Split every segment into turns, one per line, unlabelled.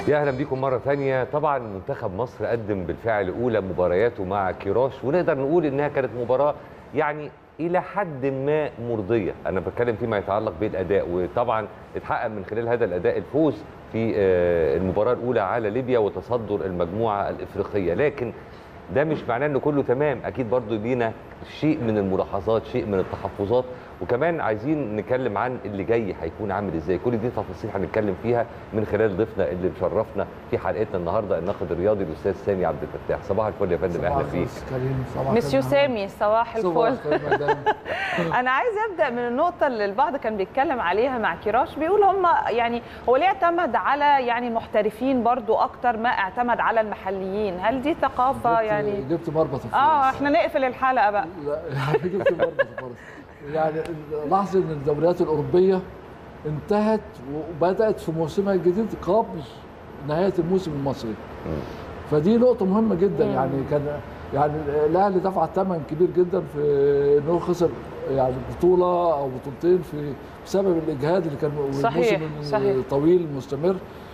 يا اهلا بيكم مره ثانيه طبعا منتخب مصر قدم بالفعل اولى مبارياته مع كيروش ونقدر نقول انها كانت مباراه يعني الى حد ما مرضيه انا بتكلم فيما يتعلق بالاداء وطبعا اتحقق من خلال هذا الاداء الفوز في آه، المباراه الاولى على ليبيا وتصدر المجموعه الافريقيه لكن ده مش معناه انه كله تمام اكيد برضو لينا شيء من الملاحظات شيء من التحفظات وكمان عايزين نتكلم عن اللي جاي هيكون عامل ازاي كل دي تفاصيل هنتكلم فيها من خلال ضيفنا اللي مشرفنا في حلقتنا النهارده الناقد الرياضي الاستاذ سامي عبد الفتاح صباح الفل يا فندم اهلا بيك
كريم صباح
مسيو
الخير
سامي صباح
صباح
الفل
الخير مدام.
انا عايز ابدا من النقطه اللي البعض كان بيتكلم عليها مع كيراش بيقول هم يعني هو ليه اعتمد على يعني المحترفين برضو اكتر ما اعتمد على المحليين هل دي ثقافه
جبت-
يعني
جبت مربط الفرس
اه احنا نقفل الحلقه بقى
لا يعني جبت مربط الفرس يعني لاحظ ان الدوريات الاوروبيه انتهت وبدات في موسمها الجديد قبل نهايه الموسم المصري فدي نقطه مهمه جدا
مم.
يعني كان يعني الاهلي دفع ثمن كبير جدا في انه خسر يعني بطوله او بطولتين في بسبب الاجهاد اللي كان
صحيح،
والموسم
صحيح.
طويل مستمر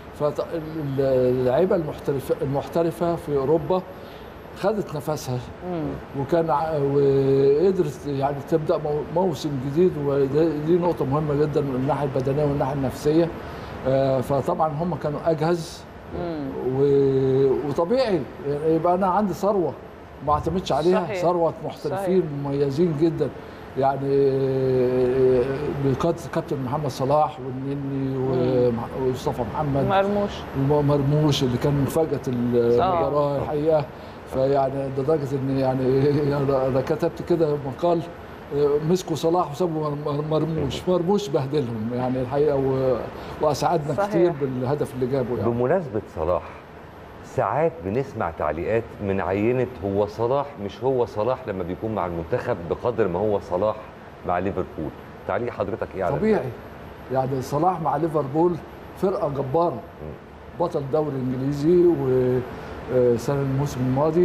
فاللعيبه المحترفه المحترفه في اوروبا خدت نفسها
مم.
وكان ع- وقدرت يعني تبدا مو- موسم جديد ودي نقطه مهمه جدا من الناحيه البدنيه والناحيه النفسيه آه، فطبعا هم كانوا اجهز
مم.
و- وطبيعي يعني يبقى انا عندي ثروه ما اعتمدش عليها
صحيح.
ثروه محترفين مميزين جدا يعني آه، بقياده الكابتن محمد صلاح والنني ومح- ومصطفى محمد
مرموش
مرموش اللي كان مفاجاه المباراه
آه.
الحقيقه فيعني لدرجه ان يعني انا كتبت كده مقال آه، مسكوا صلاح وسابوا مر- مرموش مرموش بهدلهم يعني الحقيقه و... واسعدنا
صحيح.
كتير بالهدف اللي جابه يعني
بمناسبه صلاح ساعات بنسمع تعليقات من عينه هو صلاح مش هو صلاح لما بيكون مع المنتخب بقدر ما هو صلاح مع ليفربول تعليق حضرتك ايه على ده؟
طبيعي يعني صلاح مع ليفربول فرقه جباره بطل دوري انجليزي وسنه الموسم الماضي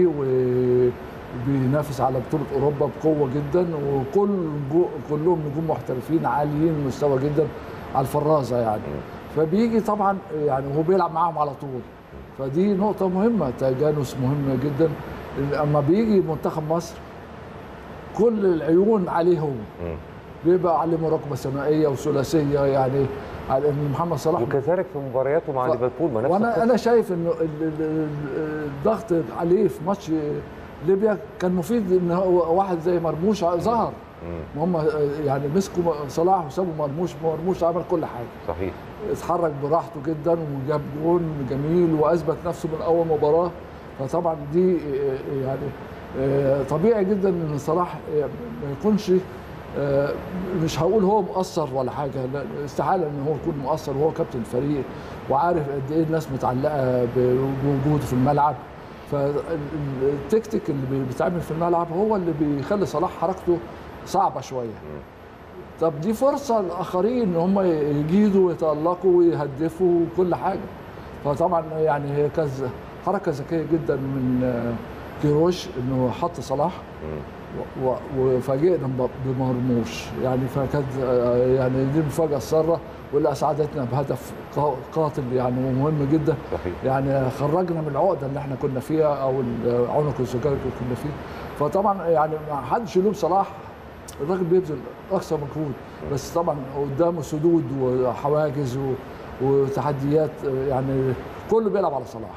وبينافس على بطوله اوروبا بقوه جدا وكل جو- كلهم نجوم محترفين عاليين المستوى جدا على الفرازه يعني فبيجي طبعا يعني هو بيلعب معاهم على طول فدي نقطه مهمه تجانس مهمه جدا اما بيجي منتخب مصر كل العيون عليه هو
مم.
بيبقى عليه مراقبه ثنائيه وثلاثيه يعني على ان محمد صلاح
وكذلك في مبارياته مع
ف-
ليفربول ما نفس
وانا
القصة.
انا شايف انه ال- ال- ال- الضغط عليه في ماتش ليبيا كان مفيد ان هو واحد زي مرموش ظهر
مم.
هم يعني مسكوا صلاح وسابوا مرموش مرموش عمل كل حاجه
صحيح
اتحرك براحته جدا وجاب جون جميل واثبت نفسه من اول مباراه فطبعا دي يعني طبيعي جدا ان صلاح ما يكونش مش هقول هو مقصر ولا حاجه لا استحاله ان هو يكون مقصر وهو كابتن الفريق وعارف قد ايه الناس متعلقه بوجوده في الملعب فالتكتيك اللي بيتعمل في الملعب هو اللي بيخلي صلاح حركته صعبه شويه طب دي فرصه للاخرين ان هم يجيدوا ويتالقوا ويهدفوا وكل حاجه فطبعا يعني هي كانت حركه ذكيه جدا من كيروش انه حط صلاح و- وفاجئنا ب- بمرموش يعني فكانت يعني دي المفاجاه الساره واللي اسعدتنا بهدف قا- قاتل يعني ومهم جدا
صحيح
يعني خرجنا من العقده اللي احنا كنا فيها او العنق الزجاجي اللي كنا فيه فطبعا يعني ما حدش يلوم صلاح الراجل بيبذل اقصى مجهود بس طبعا قدامه سدود وحواجز و- وتحديات يعني كله بيلعب على صلاح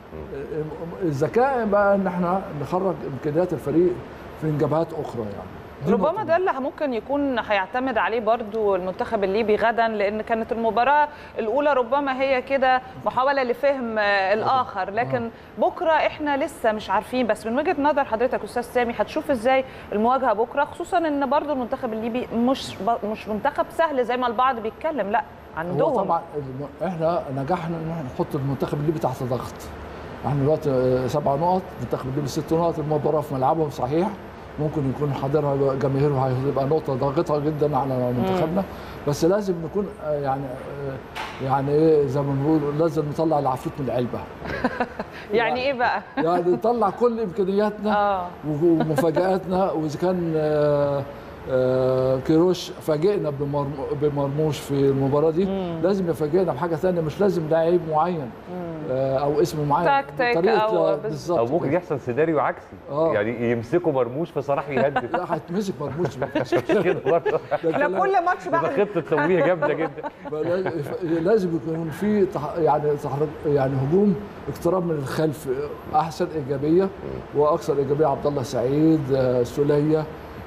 الذكاء بقى ان احنا نخرج امكانيات الفريق في جبهات اخرى يعني دي
ربما
نقطة.
ده اللي ممكن يكون هيعتمد عليه برضو المنتخب الليبي غدا لان كانت المباراه الاولى ربما هي كده محاوله لفهم آه، الاخر لكن بكره احنا لسه مش عارفين بس من وجهه نظر حضرتك استاذ سامي هتشوف ازاي المواجهه بكره خصوصا ان برضو المنتخب الليبي مش ب- مش منتخب سهل زي ما البعض بيتكلم لا
هو
عندهم
طبعا الم- احنا نجحنا ان احنا نحط المنتخب الليبي تحت ضغط احنا دلوقتي آه، سبع نقط المنتخب الليبي ست نقط المباراه في ملعبهم صحيح ممكن يكون حاضرها جماهيره هتبقى نقطه ضاغطه جدا على منتخبنا بس لازم نكون آه، يعني آه، يعني ايه زي ما بنقول لازم نطلع العفريت من العلبه
يعني ايه بقى
يعني نطلع كل امكانياتنا
اه
ومفاجاتنا واذا كان آه، آه، كيروش فاجئنا بمرم- بمرموش في المباراه دي لازم يفاجئنا بحاجه ثانيه مش لازم لعيب معين آه، او اسم معين
تكتيك
بطريقة-
أو بس-
بالظبط
او ممكن
كده.
يحصل سيناريو عكسي
آه.
يعني يمسكوا مرموش فصلاح يهدد
لا هيتمسك مرموش
كده برضه
احنا كل ماتش
تبقى
بقى
خطه تسويها جامده جدا
لازم يكون في تح- يعني تحرك يعني هجوم اقتراب من الخلف احسن ايجابيه واكثر ايجابيه عبد الله سعيد آه، سوليه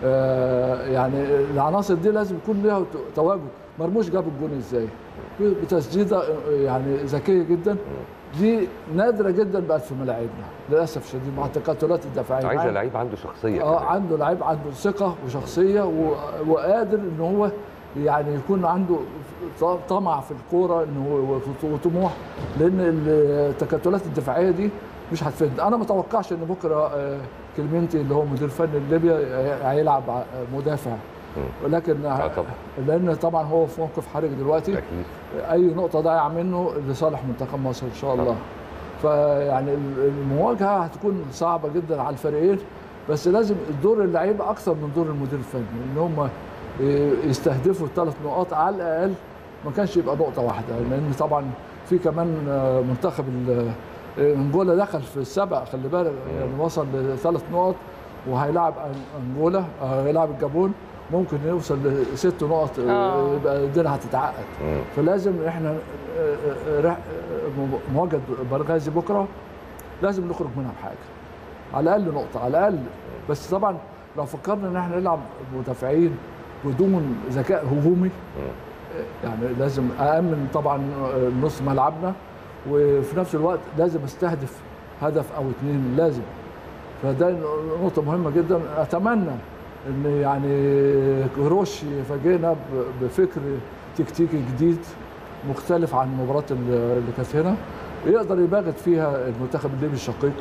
آه، يعني العناصر دي لازم يكون لها ت- تواجد مرموش جاب الجون ازاي بتسديده آه، يعني ذكيه جدا دي نادره جدا بقت في ملاعبنا للاسف الشديد مع التكتلات الدفاعيه
عايزه لعيب عنده شخصيه
اه
كمان.
عنده لعيب عنده ثقه وشخصيه و... وقادر ان هو يعني يكون عنده ط- طمع في الكوره ان هو وط- وطموح لان التكتلات الدفاعيه دي مش هتفيد انا ما اتوقعش ان بكره آه، كلمنتي اللي هو مدير فني ليبيا هي- هيلعب ع- مدافع ولكن
آه طبعا.
لان طبعا هو في موقف حرج دلوقتي
اكيد
اي نقطه ضايعه منه لصالح منتخب مصر ان شاء الله فيعني المواجهه هتكون صعبه جدا على الفريقين بس لازم دور اللعيبه اكثر من دور المدير الفني ان هم يستهدفوا الثلاث نقاط على الاقل ما كانش يبقى نقطه واحده لان طبعا في كمان منتخب ال- انجولا دخل في السبع خلي بالك يعني وصل لثلاث نقط وهيلاعب أن- انجولا آه، هيلاعب الجابون ممكن يوصل لست نقط آه،
آه.
يبقى الدنيا هتتعقد
مم.
فلازم احنا آه، آه، رح- آه، مواجهه برغازي بكره لازم نخرج منها بحاجه على الاقل نقطه على الاقل بس طبعا لو فكرنا ان احنا نلعب مدافعين بدون ذكاء هجومي آه، يعني لازم أأمن طبعا آه، نص ملعبنا وفي نفس الوقت لازم استهدف هدف او اثنين لازم فده نقطة مهمة جدا أتمنى إن يعني كروش يفاجئنا ب- بفكر تكتيكي جديد مختلف عن المباراة اللي اللي كانت هنا يقدر يباغت فيها المنتخب الليبي الشقيق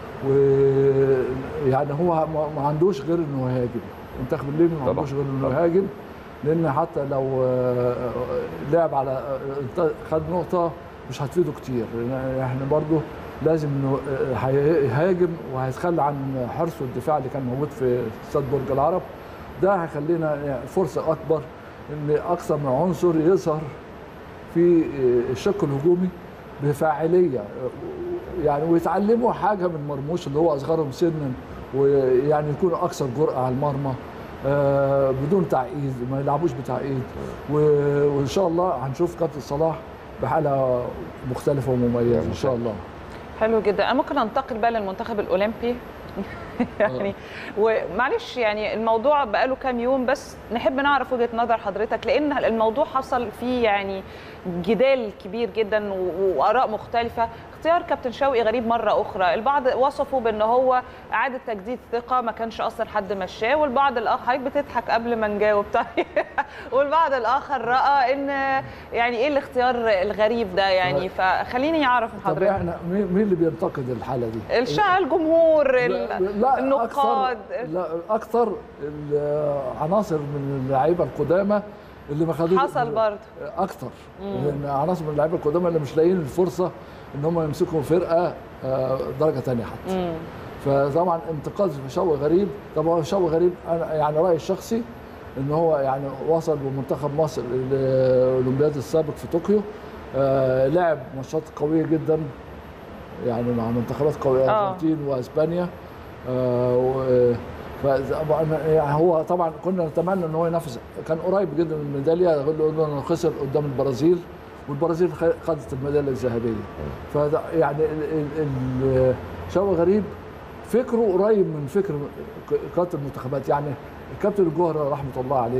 ويعني هو ما- ما عندوش غير انه يهاجم المنتخب الليبي ما
طبعا.
عندوش غير انه
طبعا.
يهاجم لان حتى لو آه، لعب على آه، خد نقطة مش هتفيده كتير لأن احنا برضو لازم انه آه، هيهاجم وهيتخلى عن حرصه الدفاع اللي كان موجود في استاد برج العرب ده هيخلينا يعني فرصة أكبر إن أكثر من عنصر يظهر في الشق الهجومي بفاعليه يعني ويتعلموا حاجه من مرموش اللي هو اصغرهم سنا ويعني يكونوا اكثر جرأه على المرمى آه، بدون تعقيد ما يلعبوش بتعقيد و- وان شاء الله هنشوف كابتن صلاح بحاله مختلفه ومميزه ان شاء الله
حلو جدا انا ممكن انتقل بقى للمنتخب الاولمبي يعني ومعلش يعني الموضوع بقاله كام يوم بس نحب نعرف وجهه نظر حضرتك لان الموضوع حصل فيه يعني جدال كبير جدا و- واراء مختلفه اختيار كابتن شوقي غريب مره اخرى البعض وصفه بان هو اعاده تجديد ثقه ما كانش اصلا حد مشاه والبعض الاخر حضرتك بتضحك قبل ما نجاوب طيب والبعض الاخر راى ان يعني ايه الاختيار الغريب ده يعني فخليني اعرف من
طب
حضرتك
احنا مين مين اللي بينتقد الحاله دي؟
الشعب الجمهور
لا-
ال-
لا
النقاد
أكثر لا اكثر العناصر من اللعيبه القدامى اللي ما خدوش
حصل برضه
اكتر لان عناصر من اللعيبه القدامى اللي مش لاقيين الفرصه ان هم يمسكوا فرقه آه، درجه ثانيه حتى فطبعا انتقاد شوقي غريب طبعا شوقي غريب انا يعني رايي الشخصي ان هو يعني وصل بمنتخب مصر للاولمبياد السابق في طوكيو آه، لعب ماتشات قويه جدا يعني مع منتخبات قويه
آه.
الارجنتين واسبانيا آه، و- فطبعا يعني هو طبعا كنا نتمنى ان هو ينافس كان قريب جدا من الميداليه قلنا انه خسر قدام البرازيل والبرازيل خ- خدت الميداليه الذهبيه فده يعني ال- ال- ال- شوقي غريب فكره قريب من فكر ك- كابتن المنتخبات يعني الكابتن الجوهري رحمه الله عليه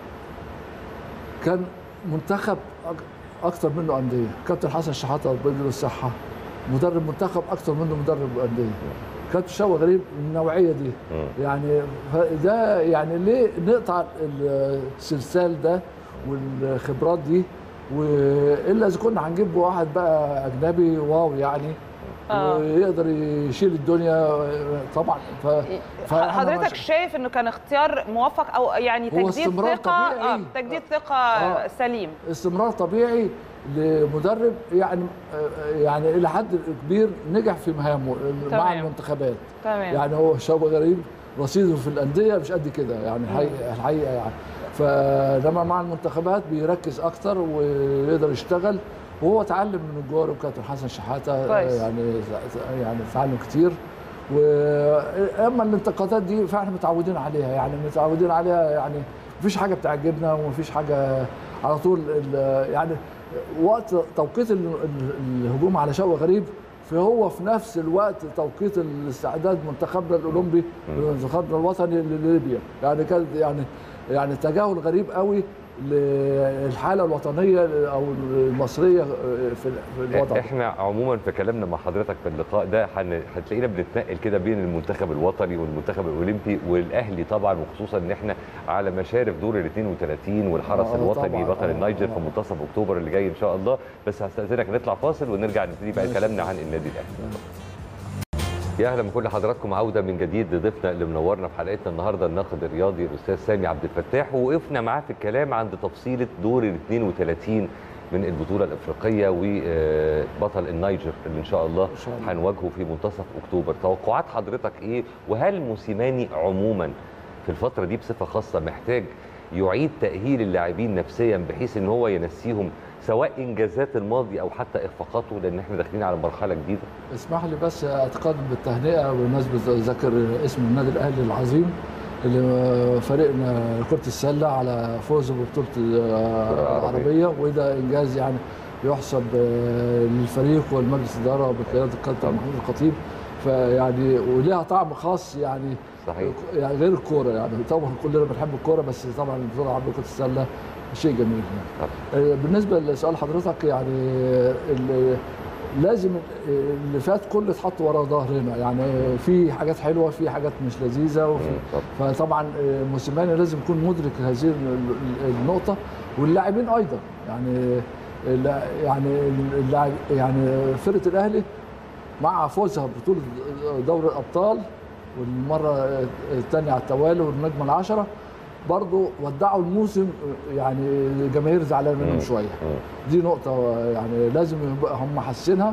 كان منتخب أك- اكثر منه انديه كابتن حسن شحاته ربنا يديله الصحه مدرب منتخب اكثر منه مدرب انديه كابتن شوقي غريب من النوعيه دي يعني ده يعني ليه نقطع السلسال ده والخبرات دي والا اذا كنا هنجيب واحد بقى اجنبي واو يعني
آه.
ويقدر يشيل الدنيا طبعا ف فإحنا
حضرتك
مش-
شايف انه كان اختيار موفق او يعني
هو
تجديد
استمرار
ثقه
طبيعي.
اه تجديد ثقه
آه.
سليم
استمرار طبيعي لمدرب يعني يعني الى حد كبير نجح في مهامه مع
تمام.
المنتخبات
تمام
يعني هو شوقي غريب رصيده في الانديه مش قد كده يعني الحقيقه الحقيقه يعني فلما مع المنتخبات بيركز اكتر ويقدر يشتغل وهو اتعلم من الجوار وكابتن حسن شحاته
كويس.
يعني يعني اتعلم كتير واما الانتقادات دي فاحنا متعودين عليها يعني متعودين عليها يعني مفيش حاجه بتعجبنا ومفيش حاجه على طول ال- يعني وقت توقيت ال- ال- الهجوم على شوقي غريب فهو في نفس الوقت توقيت الاستعداد منتخبنا الاولمبي منتخبنا الوطني لليبيا يعني كان يعني يعني تجاهل غريب قوي للحاله الوطنيه او المصريه في في الوضع ده.
احنا عموما في كلامنا مع حضرتك في اللقاء ده هن- هتلاقينا بنتنقل كده بين المنتخب الوطني والمنتخب الاولمبي والاهلي طبعا وخصوصا ان احنا على مشارف دور ال 32 والحرس
آه،
الوطني
طبعاً.
بطل
آه،
النيجر
آه.
في منتصف اكتوبر اللي جاي ان شاء الله بس هستاذنك نطلع فاصل ونرجع نبتدي بقى
ماشي.
كلامنا عن النادي الاهلي يا اهلا بكل حضراتكم عوده من جديد لضيفنا اللي منورنا في حلقتنا النهارده الناقد الرياضي الاستاذ سامي عبد الفتاح ووقفنا معاه في الكلام عند تفصيله دور ال 32 من البطوله الافريقيه وبطل النيجر اللي ان شاء الله
إن شاء الله.
هنواجهه في منتصف اكتوبر توقعات حضرتك ايه وهل موسيماني عموما في الفتره دي بصفه خاصه محتاج يعيد تاهيل اللاعبين نفسيا بحيث ان هو ينسيهم سواء انجازات الماضي او حتى اخفاقاته لان احنا داخلين على مرحله جديده
اسمح لي بس اتقدم بالتهنئه بمناسبه ذكر اسم النادي الاهلي العظيم اللي فريقنا كره السله على فوزه ببطوله العربيه وده انجاز يعني يحسب آه، للفريق والمجلس الاداره بقياده الكابتن محمود الخطيب فيعني ولها طعم خاص يعني
صحيح
يعني غير الكوره يعني طبعا كلنا بنحب الكوره بس طبعا البطوله العربيه كره السله شيء جميل يعني.
طبعاً.
آه، بالنسبه لسؤال حضرتك يعني ال- لازم اللي فات كله اتحط ورا ظهرنا يعني في حاجات حلوه في حاجات مش لذيذه وفي
مم، طبعاً.
فطبعا آه، موسيماني لازم يكون مدرك هذه ال- ال- النقطه واللاعبين ايضا يعني اللا- يعني اللاعب يعني فرقه الاهلي مع فوزها ببطوله دوري الابطال والمره الثانيه على التوالي والنجمه العشره برضه ودعوا الموسم يعني الجماهير زعلانه منهم
مم.
شويه
مم.
دي نقطة يعني لازم يبقى هم حاسينها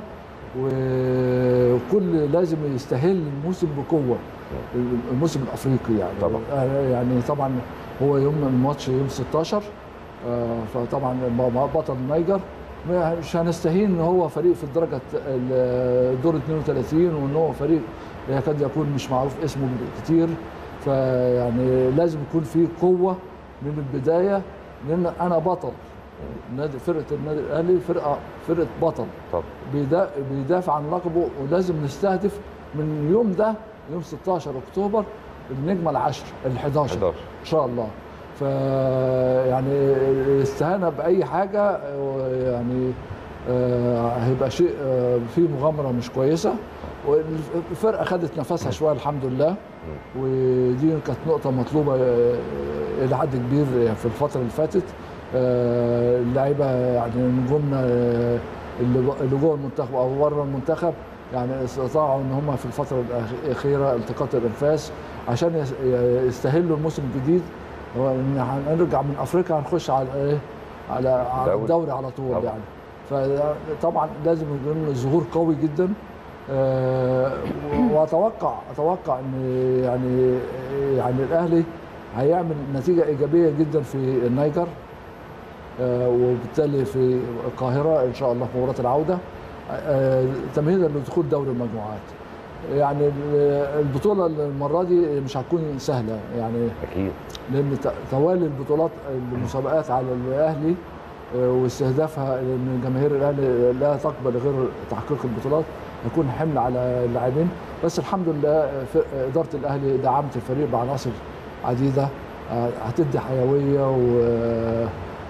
وكل لازم يستهل الموسم بقوة الموسم الأفريقي يعني
طبعا.
آه، يعني طبعا هو يوم الماتش يوم 16 آه، فطبعا مع بطل النيجر ما- مش هنستهين ان هو فريق في الدرجة ال- دور 32 وان هو فريق يكاد يكون مش معروف اسمه كتير فيعني لازم يكون في قوة من البداية لان انا بطل نادي فرقه النادي الاهلي فرقه فرقه بطل
طب
بيدا- بيدافع عن لقبه ولازم نستهدف من اليوم ده يوم 16 اكتوبر النجمه العشر ال 11
11
ان شاء الله ف يعني استهانه باي حاجه يعني آه، هيبقى شيء آه، فيه مغامره مش كويسه والفرقه خدت نفسها شويه الحمد لله ودي كانت نقطه مطلوبه آه، الى حد كبير في الفتره اللي فاتت آه، اللعيبه يعني نجومنا آه، اللي اللي جوه المنتخب او بره المنتخب يعني استطاعوا ان هم في الفتره الاخيره التقاط الانفاس عشان يس- يستهلوا الموسم الجديد وإن هنرجع من افريقيا هنخش على ايه على على
دوري.
الدوري على طول
طبعا.
يعني فطبعا لازم يكون ظهور قوي جدا آه، واتوقع اتوقع ان يعني يعني الاهلي هيعمل نتيجه ايجابيه جدا في النيجر آه، وبالتالي في القاهره ان شاء الله في مباراه العوده آه، تمهيدا لدخول دوري المجموعات يعني البطوله المره دي مش هتكون سهله يعني
اكيد
لان ت- توالي البطولات المسابقات على الاهلي آه، واستهدافها لان جماهير الاهلي لا تقبل غير تحقيق البطولات يكون حمل على اللاعبين بس الحمد لله آه، ف- اداره الاهلي دعمت الفريق بعناصر عديده آه، هتدي حيويه و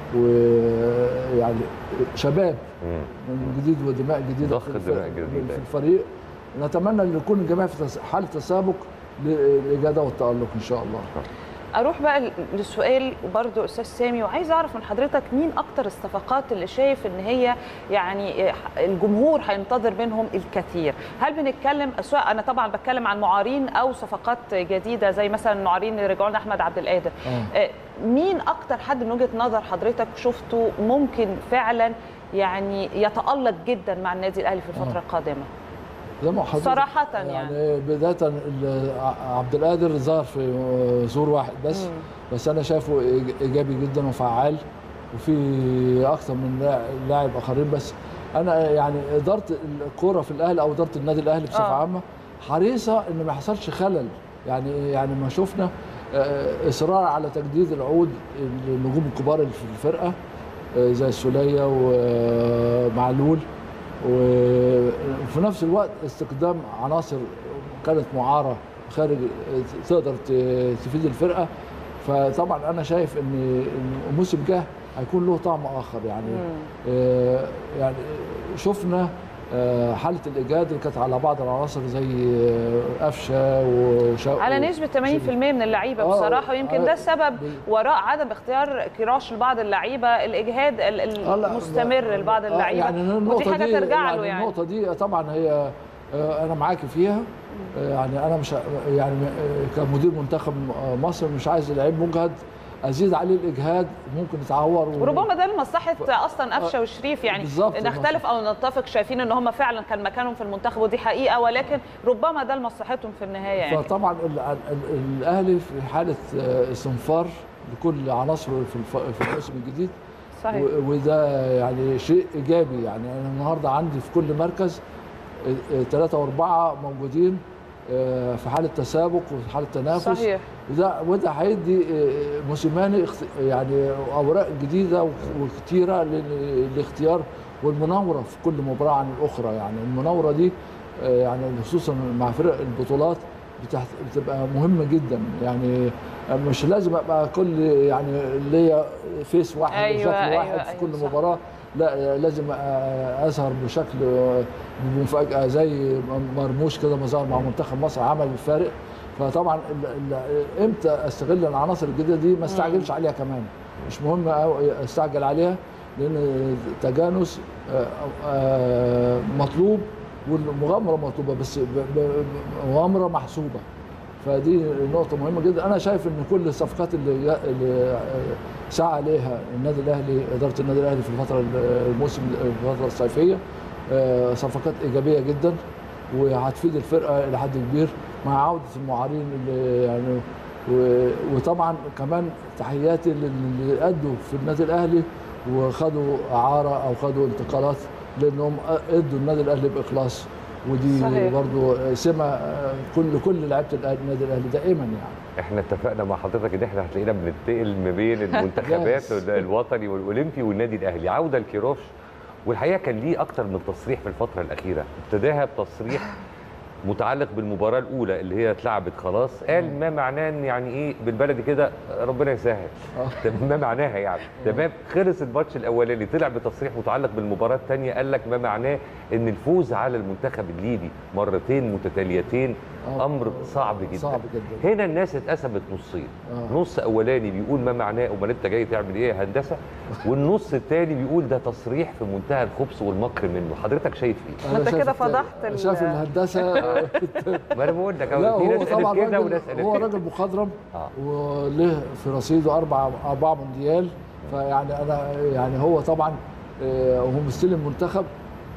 ويعني شباب
مم.
من جديد ودماء جديده
ضخ
في الف-
دماء جديدة.
في الفريق نتمنى ان يكون الجميع في تس- حاله تسابق للاجاده والتالق ان شاء الله
اروح بقى للسؤال برضو استاذ سامي وعايز اعرف من حضرتك مين اكتر الصفقات اللي شايف ان هي يعني الجمهور هينتظر منهم الكثير هل بنتكلم سواء انا طبعا بتكلم عن معارين او صفقات جديده زي مثلا معارين اللي رجعوا لنا احمد عبد القادر
آه.
آه، مين اكتر حد من وجهه نظر حضرتك شفته ممكن فعلا يعني يتالق جدا مع النادي الاهلي في الفتره
آه.
القادمه
زي ما حضرتك
صراحة يعني.
يعني بدايه ال- ع- عبد القادر ظهر في زور واحد بس
مم.
بس انا شايفه إيج- ايجابي جدا وفعال وفي اكثر من لاع- لاعب اخرين بس انا يعني اداره الكوره في الاهلي او اداره النادي الاهلي بصفه
آه.
عامه حريصه ان ما يحصلش خلل يعني يعني ما شفنا آه، اصرار على تجديد العقود النجوم الكبار اللي في الفرقه آه، زي السوليه ومعلول وفي نفس الوقت استخدام عناصر كانت معاره خارج تقدر ت- تفيد الفرقه فطبعا انا شايف ان إن الموسم الجاي هيكون له طعم اخر يعني آه، يعني شفنا آه، حاله الايجاد اللي كانت على بعض العناصر زي آه، قفشه وشوقي
على نسبة 80% من اللعيبة
آه،
بصراحة ويمكن
آه،
ده السبب
بال-
وراء عدم اختيار كراش لبعض اللعيبة الإجهاد ال- ال-
آه، لا،
المستمر
لا،
لبعض
آه،
اللعيبة
يعني
ودي
النقطة
حاجة
دي
ترجع
يعني
له يعني
النقطة دي طبعا هي آه، أنا معاك فيها آه، يعني أنا مش ه- يعني آه، كمدير منتخب آه، مصر مش عايز لعيب مجهد أزيد عليه الإجهاد ممكن يتعور و-
وربما ده لمصلحة أصلا قفشة وشريف يعني
بالظبط.
نختلف أو نتفق شايفين إن هم فعلا كان مكانهم في المنتخب ودي حقيقة ولكن ربما ده لمصلحتهم في النهاية يعني
فطبعا ال- ال- الأهلي في حالة آه، استنفار لكل عناصره في الف- في الموسم الجديد
صحيح
و- وده يعني شيء ايجابي يعني انا النهارده عندي في كل مركز ثلاثة وأربعة موجودين آه، في حالة تسابق وفي حالة تنافس
صحيح
وده وده هيدي آه، موسيماني اخت- يعني أوراق جديدة وك- وكتيرة لل- للاختيار والمناورة في كل مباراة عن الأخرى يعني المناورة دي آه، يعني خصوصا مع فرق البطولات بتحت- بتبقى مهمة جدا يعني مش لازم ابقى كل يعني ليا فيس واحد
أيوة،
وشكل
أيوة،
واحد في
أيوة،
كل
صح.
مباراة لا لازم اظهر بشكل مفاجاه زي مرموش كده ما ظهر مع منتخب مصر عمل الفارق فطبعا ال- ال- امتى استغل العناصر الجديده دي ما استعجلش عليها كمان مش مهم أوي استعجل عليها لان التجانس آه، آه، مطلوب والمغامره مطلوبه بس ب- ب- مغامره محسوبه فدي نقطة مهمة جدا، أنا شايف إن كل الصفقات اللي اللي سعى عليها النادي الأهلي إدارة النادي الأهلي في الفترة الموسم الفترة الصيفية آه، صفقات إيجابية جدا وهتفيد الفرقة إلى حد كبير مع عودة المعارين اللي يعني و- وطبعا كمان تحياتي للي أدوا في النادي الأهلي وخدوا إعارة أو خدوا انتقالات لأنهم أدوا النادي الأهلي بإخلاص ودي
صحيح.
برضو سمة آه، كل كل لعيبة الأهلي- النادي الأهلي دائما يعني
احنا اتفقنا مع حضرتك ان احنا هتلاقينا بننتقل ما بين المنتخبات
جاهز.
الوطني والاولمبي والنادي الاهلي عوده لكيروش والحقيقه كان ليه اكتر من تصريح في الفتره الاخيره ابتداها بتصريح متعلق بالمباراه الاولى اللي هي اتلعبت خلاص قال ما معناه ان يعني ايه بالبلدي كده ربنا يسهل
آه.
ما معناها يعني تمام خلص الماتش الاولاني طلع بتصريح متعلق بالمباراه الثانيه قال لك ما معناه ان الفوز على المنتخب الليبي مرتين متتاليتين
آه.
امر صعب جدا
صعب جدا
هنا الناس اتقسمت نصين
آه.
نص اولاني بيقول ما معناه امال انت جاي تعمل ايه يا هندسه والنص الثاني بيقول ده تصريح في منتهى الخبث والمكر منه حضرتك شايف ايه
ما
أنا
أنت
شايف
كده
الت-
فضحت ال-
شايف الهندسة
ما انا بقول لك
لا
أهو، في
هو
ناس
طبعا
قالت كده
راجل
وناس قالت
هو
كده
راجل مخضرم
آه.
وله في رصيده اربع اربع مونديال فيعني انا يعني هو طبعا آه، هو مستلم منتخب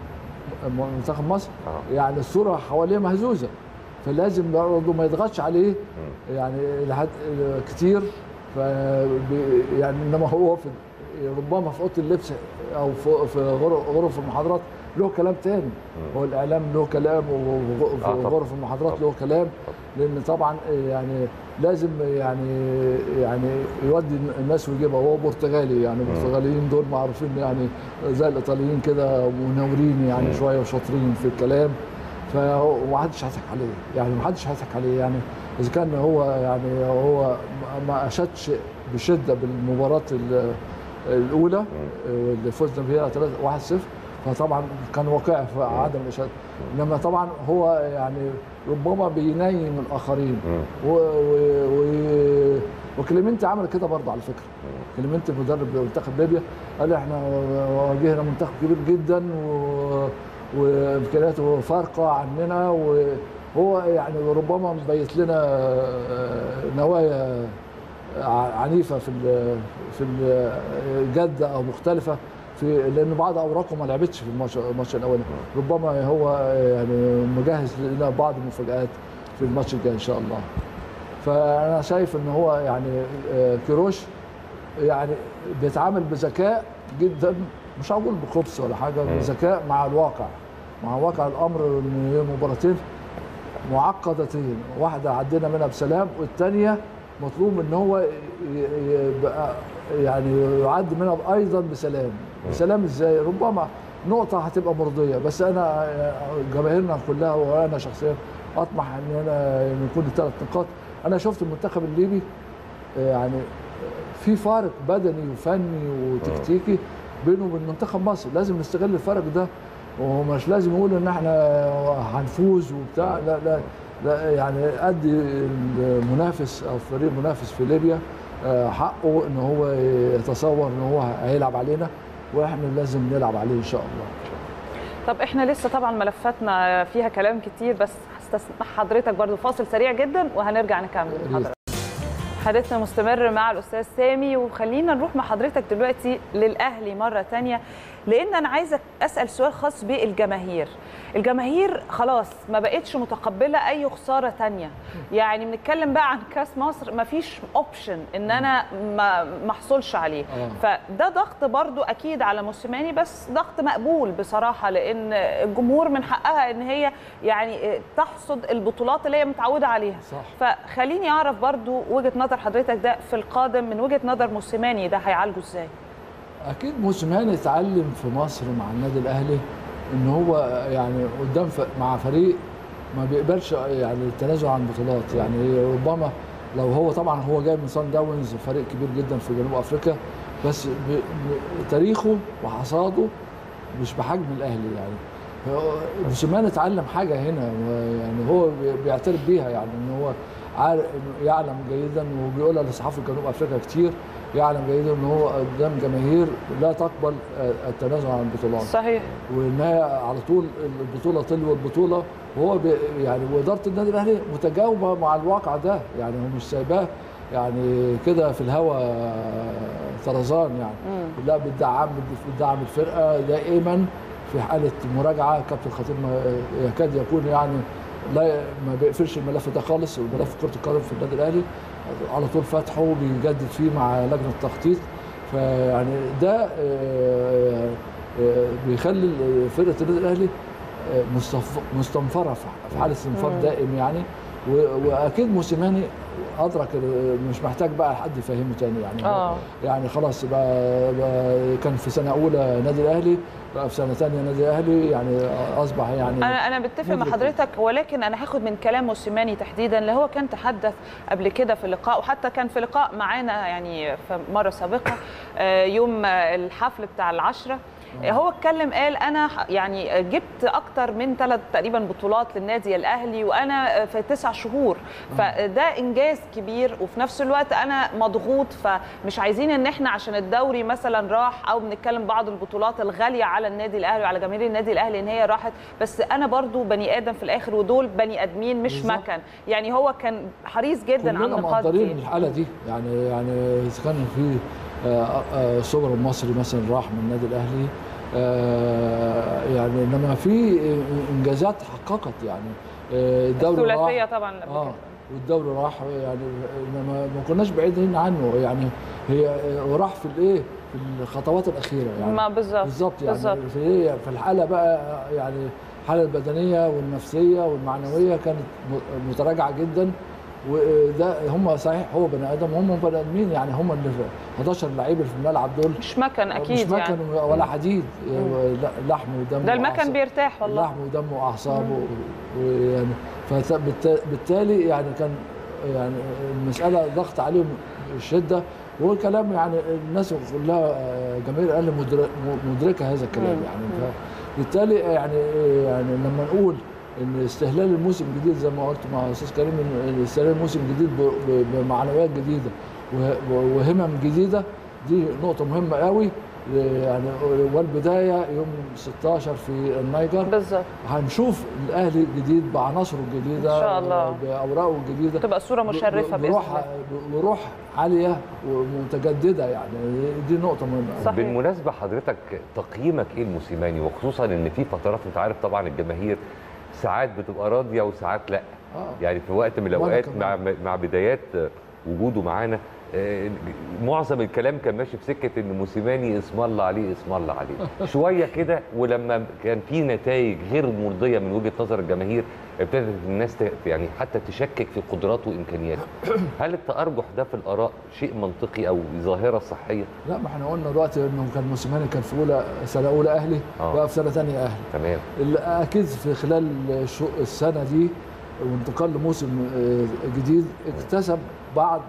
منتخب مصر
آه.
يعني الصوره حواليه مهزوزه فلازم برضه ما يضغطش عليه يعني لحد كتير ف يعني انما هو في ربما في اوضه اللبس او في في غر- غرف المحاضرات له كلام تاني هو الاعلام له كلام وفي
آه، طبعاً.
غرف المحاضرات له كلام لان طبعا يعني لازم يعني يعني يودي الناس ويجيبها هو برتغالي يعني البرتغاليين دول معروفين يعني زي الايطاليين كده منورين يعني شويه وشاطرين في الكلام فمحدش هيضحك عليه يعني محدش هيضحك عليه يعني اذا كان هو يعني هو ما- ما اشادش بشده بالمباراه ال- الاولى اللي فزنا بيها 3 1-0 فطبعا كان واقع في عدم الاشاده انما طبعا هو يعني ربما بينيم الاخرين و و و وكليمنتي عمل كده برضه على فكره كليمنتي مدرب منتخب ليبيا قال احنا واجهنا منتخب كبير جدا و وامكانياته فارقه عننا وهو يعني ربما مبيت لنا نوايا ع- عنيفه في ال- في الجده او مختلفه في لان بعض اوراقه ما لعبتش في الماتش الماتش الاولاني ربما هو يعني مجهز لنا بعض المفاجات في الماتش الجاي ان شاء الله فانا شايف ان هو يعني آه، كيروش يعني بيتعامل بذكاء جدا مش هقول بخبث ولا حاجه بذكاء مع الواقع مع واقع الامر ان هي مباراتين معقدتين واحده عدينا منها بسلام والثانيه مطلوب ان هو ي- ي- يبقى يعني يعدي منها ايضا بسلام بسلام ازاي ربما نقطه هتبقى مرضيه بس انا جماهيرنا كلها وانا شخصيا اطمح ان انا إن يكون الثلاث نقاط انا شفت المنتخب الليبي يعني في فارق بدني وفني وتكتيكي بينه وبين منتخب مصر لازم نستغل الفرق ده ومش لازم نقول ان احنا هنفوز وبتاع لا لا لا يعني ادي المنافس او الفريق المنافس في ليبيا آه، حقه ان هو يتصور ان هو هيلعب علينا واحنا لازم نلعب عليه ان شاء الله
طب احنا لسه طبعا ملفاتنا فيها كلام كتير بس هستسمح حضرتك برضو فاصل سريع جدا وهنرجع نكمل
ريت.
حضرتك حديثنا مستمر مع الاستاذ سامي وخلينا نروح مع حضرتك دلوقتي للاهلي مره تانية لان انا عايزه اسال سؤال خاص بالجماهير الجماهير خلاص ما بقتش متقبله اي خساره تانية يعني بنتكلم بقى عن كاس مصر ما فيش اوبشن ان انا ما ما احصلش عليه
آه.
فده ضغط برضو اكيد على موسيماني بس ضغط مقبول بصراحه لان الجمهور من حقها ان هي يعني تحصد البطولات اللي هي متعوده عليها
صح.
فخليني اعرف برضو وجهه نظر حضرتك ده في القادم من وجهه نظر موسيماني ده هيعالجه ازاي
اكيد موسيماني اتعلم في مصر مع النادي الاهلي ان هو يعني قدام ف- مع فريق ما بيقبلش يعني التنازل عن بطولات يعني ربما لو هو طبعا هو جاي من سان داونز فريق كبير جدا في جنوب افريقيا بس ب... ب... تاريخه وحصاده مش بحجم الاهلي يعني هو- موسيماني اتعلم حاجه هنا يعني هو بي- بيعترف بيها يعني ان هو عارف يعلم جيدا وبيقولها لصحافه جنوب افريقيا كتير يعلم جيدا ان هو قدام جماهير لا تقبل التنازل عن البطولات
صحيح
وان هي على طول البطوله تلو البطوله وهو بي يعني واداره النادي الاهلي متجاوبه مع الواقع ده يعني هو مش سايباه يعني كده في الهوا طرزان يعني لا بتدعم بتدعم الفرقه دائما في حاله مراجعه كابتن الخطيب ما يكاد يكون يعني لا ما بيقفلش الملف ده خالص الملف كره القدم في النادي الاهلي على طول فاتحه وبيجدد فيه مع لجنه التخطيط فيعني ده آه، آه، بيخلي فرقه النادي الاهلي آه، مستف- مستنفره في- في حاله استنفار دائم يعني و- واكيد موسيماني ادرك ال- مش محتاج بقى حد يفهمه تاني يعني
آه.
يعني خلاص بقى, بقى كان في سنه اولى نادي الاهلي بقى في سنه ثانيه نادي الاهلي يعني اصبح يعني
انا انا بتفق مع
مدرك.
حضرتك ولكن انا هاخد من كلام موسيماني تحديدا اللي هو كان تحدث قبل كده في لقاء وحتى كان في لقاء معانا يعني في مره سابقه آه، يوم آه، الحفل بتاع العشره آه، هو اتكلم قال انا ح- يعني جبت اكتر من ثلاث تقريبا بطولات للنادي الاهلي وانا في تسع شهور فده انجاز كبير وفي نفس الوقت انا مضغوط فمش عايزين ان احنا عشان الدوري مثلا راح او بنتكلم بعض البطولات الغاليه على النادي الاهلي وعلى جماهير النادي الاهلي ان هي راحت بس انا برضو بني ادم في الاخر ودول بني ادمين مش
بالظبط.
مكن يعني هو كان حريص جدا على
كلنا
النقاط
مقدرين
دي
الحاله دي يعني يعني اذا كان في آه، آه، سوبر المصري مثلا راح من النادي الاهلي آه، يعني انما في انجازات حققت يعني آه، الدوري
الثلاثيه
راح
طبعا اللي قبل
اه
كده.
والدوري راح يعني انما ما كناش بعيدين عنه يعني هي وراح في الايه في الخطوات الاخيره يعني
ما بالظبط
بالظبط يعني
بالظبط.
في إيه؟ في الحاله بقى يعني الحاله البدنيه والنفسيه والمعنويه كانت م- متراجعه جدا وده هم صحيح هو بني ادم وهم بني ادمين يعني هم اللي 11 لعيب اللي في الملعب دول
مش مكن اكيد
مش مكن
يعني
ولا حديد لا- لحم ودم
ده المكن
وأعصاب.
بيرتاح والله
لحم ودم واعصاب و- ويعني فبالتالي يعني كان يعني المساله ضغط عليهم شده والكلام يعني الناس كلها جماهير الاهلي مدر- مدركه هذا الكلام
مم.
يعني فبالتالي يعني يعني لما نقول ان استهلال الموسم الجديد زي ما قلت مع استاذ كريم ان استهلال الموسم الجديد ب- ب- بمعنويات جديده وه- وهمم جديده دي نقطه مهمه قوي يعني والبدايه يوم 16 في النيجر
بالظبط
هنشوف الاهلي الجديد بعناصره الجديده
إن شاء الله.
باوراقه الجديده
تبقى صوره مشرفه باذن
بروح
الله
بروح عاليه ومتجدده يعني دي نقطه مهمه
صح.
بالمناسبه حضرتك تقييمك ايه الموسيماني وخصوصا ان في فترات انت عارف طبعا الجماهير ساعات بتبقى راضيه وساعات لا
آه.
يعني في وقت من
وأنا
الاوقات
كمان.
مع مع بدايات وجوده معانا آه، معظم الكلام كان ماشي في سكه ان موسيماني اسم الله عليه اسم الله عليه شويه كده ولما كان في نتائج غير مرضيه من وجهه نظر الجماهير ابتدت الناس ت- يعني حتى تشكك في قدراته وامكانياته هل التارجح ده في الاراء شيء منطقي او ظاهره صحيه
لا ما احنا قلنا دلوقتي انه كان موسيماني كان في اولى سنه اولى اهلي
آه.
بقى في سنه ثانيه اهلي
تمام
ال- اكيد في خلال الشو- السنه دي وانتقال لموسم آه، جديد اكتسب بعض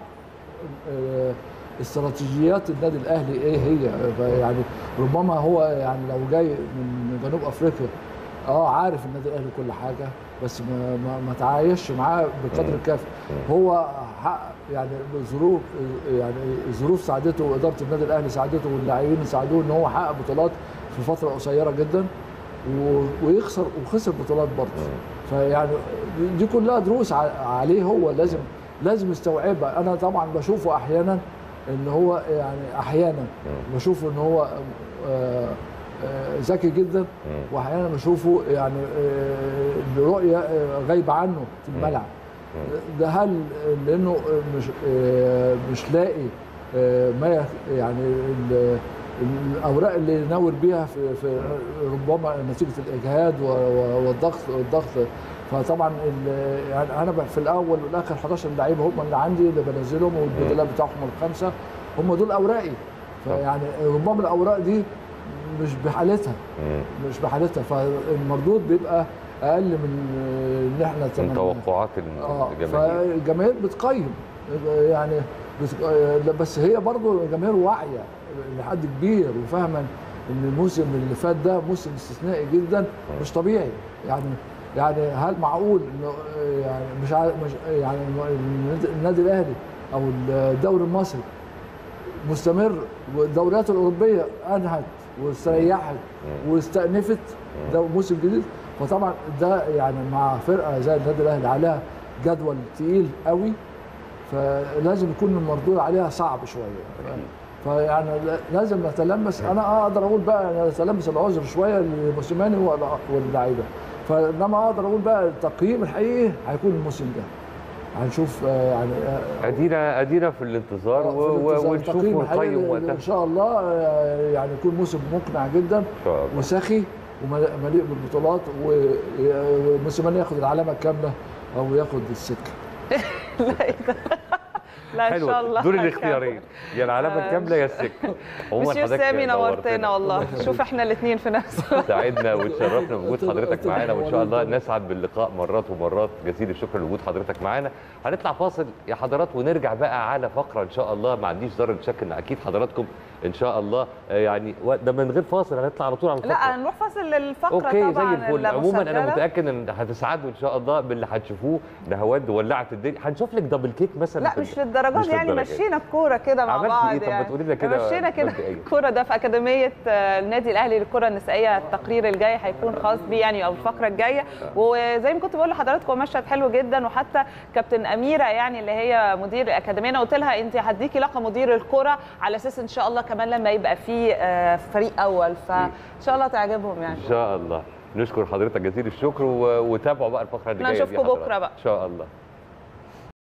آه، استراتيجيات النادي الاهلي ايه هي يعني ربما هو يعني لو جاي من جنوب افريقيا اه عارف النادي الاهلي كل حاجه بس ما ما, ما تعايش معاه بقدر الكافي هو حقق يعني ظروف يعني ظروف ساعدته واداره النادي الاهلي ساعدته واللاعبين ساعدوه ان هو حقق بطولات في فتره قصيره جدا و- ويخسر وخسر بطولات برضه فيعني دي كلها دروس ع- عليه هو لازم لازم يستوعبها انا طبعا بشوفه احيانا ان هو يعني احيانا بشوفه ان هو آه، آه، ذكي جدا واحيانا بشوفه يعني آه، برؤيه آه، غايبه عنه في الملعب ده هل لانه مش آه، مش لاقي آه، ما يخ- يعني ال- الاوراق اللي ناور بيها في, في ربما نتيجه الاجهاد و- و- والضغط والضغط فطبعا ال- يعني انا في الاول والاخر 11 لعيب هم اللي عندي اللي بنزلهم والبدلاء بتاعهم الخمسه هم دول اوراقي فيعني ربما الاوراق دي مش بحالتها
مم.
مش بحالتها فالمردود بيبقى اقل من ان احنا
من
تمنى.
توقعات
اه
الجماهير
فالجماهير بتقيم يعني بت... آه، بس هي برضو الجماهير واعيه لحد كبير وفاهمه ان الموسم اللي فات ده موسم استثنائي جدا مش طبيعي يعني يعني هل معقول انه آه، يعني مش عارف مش يعني النادي- النادي الاهلي او الدوري المصري مستمر والدوريات الاوروبيه انهت واستريحت واستأنفت ده موسم جديد فطبعا ده يعني مع فرقه زي النادي الاهلي عليها جدول تقيل قوي فلازم يكون المردود عليها صعب شويه فيعني لا- لازم نتلمس انا اقدر اقول بقى أنا اتلمس العذر شويه لموسيماني والع- واللعيبه فانما اقدر اقول بقى التقييم الحقيقي هيكون الموسم ده هنشوف آه، يعني آه،
ادينا ادينا في الانتظار
آه، في
و- و-
الانتظار.
ونشوف
التقييم الحقيقي
ونقيم وقتها
ان شاء الله آه، يعني يكون موسم مقنع جدا
ان شاء الله
وسخي ومليء بالبطولات وموسيماني ياخد العلامه الكامله او ياخد السكه
لا إيه ده؟ لا ان
حلو
شاء الله
دول
هنكمل.
الاختيارين يا العلامه
آه،
الكامله يا السكه عموما
مسيو
حضرتك
سامي نورتنا
نورتنا.
والله شوف احنا الاثنين في نفس الوقت.
سعدنا وتشرفنا بوجود حضرتك معانا وان شاء الله نسعد باللقاء مرات ومرات جزيل الشكر لوجود حضرتك معانا هنطلع فاصل يا حضرات ونرجع بقى على فقره ان شاء الله ما عنديش ذره شك ان اكيد حضراتكم ان شاء الله آه، يعني و- ده من غير فاصل هنطلع على طول على الفقره
لا نروح فاصل للفقره
اوكي
طبعا
زي الفل عموما انا
المسجلة.
متاكد ان هتسعدوا ان شاء الله باللي هتشوفوه نهاوند ولعت الدنيا هنشوف لك دبل كيك مثلا
لا
في
مش
ال-
للدرجات
مش
دي يعني
للدرجة دي.
مشينا الكوره كده مع
عملتي
بعض
إيه؟ طب ما
يعني.
تقولي لنا كده
مشينا كده
مبدئياً.
الكوره ده في اكاديميه آه، النادي الاهلي للكره النسائيه التقرير الجاي هيكون خاص بيه يعني او الفقره الجايه وزي ما كنت بقول لحضراتكم هو مشهد حلو جدا وحتى كابتن اميره يعني اللي هي مدير الاكاديميه انا قلت لها انت هديكي لقب مدير الكره على اساس ان شاء الله كمان لما يبقى في آه، فريق اول فان شاء الله تعجبهم يعني
ان شاء الله نشكر حضرتك جزيل الشكر و- وتابعوا بقى الفقره اللي
احنا
جايه دي
نشوفكم
حضرتك.
بكرة بقى.
ان شاء الله